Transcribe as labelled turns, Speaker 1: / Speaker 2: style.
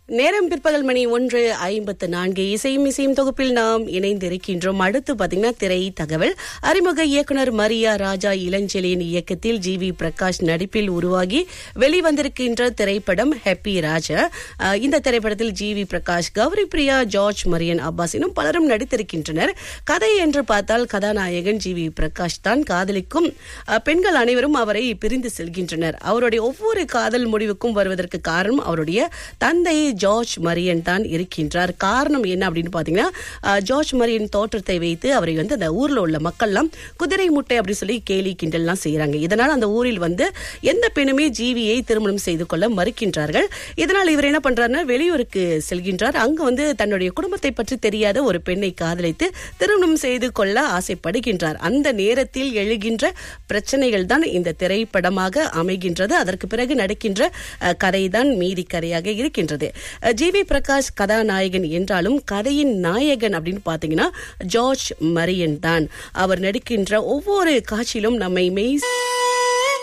Speaker 1: நேரம் பிற்பகல் மணி ஒன்று ஐம்பத்து நான்கு இசையும் இசையும் தொகுப்பில் நாம் இணைந்திருக்கின்றோம் அடுத்து பாத்தீங்கன்னா திரை தகவல் அறிமுக இயக்குனர் மரியா ராஜா இளஞ்செலியின் இயக்கத்தில் ஜி வி பிரகாஷ் நடிப்பில் உருவாகி வெளிவந்திருக்கின்ற திரைப்படம் ஹாப்பி ராஜா அஹ், இந்த திரைப்படத்தில் G V Prakash Gowri Priya George Maryan Abbas இன்னும் பலரும் நடித்திருக்கின்றனர் கதை என்று பார்த்தால் கதாநாயகன் ஜி வி பிரகாஷ் தான் காதலிக்கும் அஹ், பெண்கள் அனைவரும் அவரை பிரிந்து செல்கின்றனர் அவருடைய ஒவ்வொரு காதல் முடிவுக்கும் வருவதற்கு காரணம் அவருடைய தந்தை ஜார்ஜ் மரியன் தான் இருக்கின்றார் காரணம் என்ன அப்படின்னு பாத்தீங்கன்னா அஹ், ஜார்ஜ் மரியன் தோற்றத்தை வைத்து அவரை வந்து அந்த ஊர்ல உள்ள மக்கள்லாம் குதிரை முட்டை அப்படின்னு சொல்லி கேலி கிண்டல்லாம் செய்யறாங்க இதனால் அந்த ஊரில் வந்து எந்த பெண்ணுமே ஜீவியை திருமணம் செய்து கொள்ள மறுக்கின்றார்கள் இதனால் இவர் என்ன பண்றாருன்னா வெளியூருக்கு செல்கின்றார் அங்க வந்து தன்னுடைய குடும்பத்தை பற்றி தெரியாத ஒரு பெண்ணை காதலித்து திருமணம் செய்து கொள்ள ஆசைப்படுகின்றார் அந்த நேரத்தில் எழுகின்ற பிரச்சனைகள் தான் இந்த திரைப்படமாக அமைகின்றது அதற்கு பிறகு நடக்கின்ற அஹ், கதைதான் மீதி கதையாக இருக்கின்றது அஹ், ஜி வி பிரகாஷ் கதாநாயகன் என்றாலும் கதையின் நாயகன் அப்படின்னு பாத்தீங்கன்னா ஜார்ஜ் மரியன் தான் அவர் நடிக்கின்ற ஒவ்வொரு காட்சியிலும் நம்மை மெய்